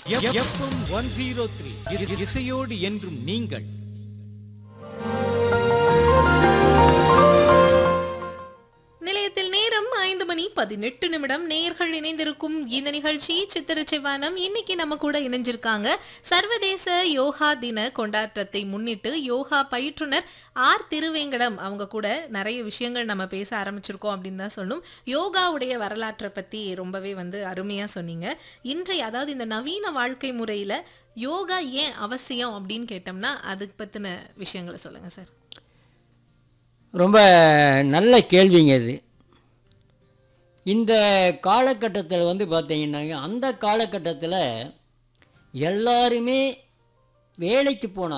FM one zero three இசையோடு என்றும் நீங்கள் நிலையத்தில் நேரம் ஐந்து மணி பதினெட்டு நிமிடம் நேர்கள் இணைந்திருக்கும் இந்த நிகழ்ச்சி சித்திரச்சிவானம் இன்னைக்கு நம்ம கூட இணைஞ்சிருக்காங்க சர்வதேச யோகா தின கொண்டாட்டத்தை முன்னிட்டு யோகா பயிற்றுனர் ஆர் திருவேங்கடம் அவங்க கூட நிறைய விஷயங்கள் நம்ம பேச ஆரம்பிச்சிருக்கோம் அப்படின்னு தான் சொல்லணும் யோகாவுடைய வரலாற்றை பத்தி ரொம்பவே வந்து அருமையா சொன்னீங்க இன்றைய அதாவது இந்த நவீன வாழ்க்கை முறையில யோகா ஏன் அவசியம் அப்படின்னு கேட்டோம்னா அதுக்கு பத்தின விஷயங்களை சொல்லுங்க சார் ரொம்ப நல்ல கேள்விங்க இது இந்த காலகட்டத்தில் வந்து பார்த்தீங்கன்னாங்க அந்த காலகட்டத்தில் எல்லாருமே வேலைக்கு போனாங்க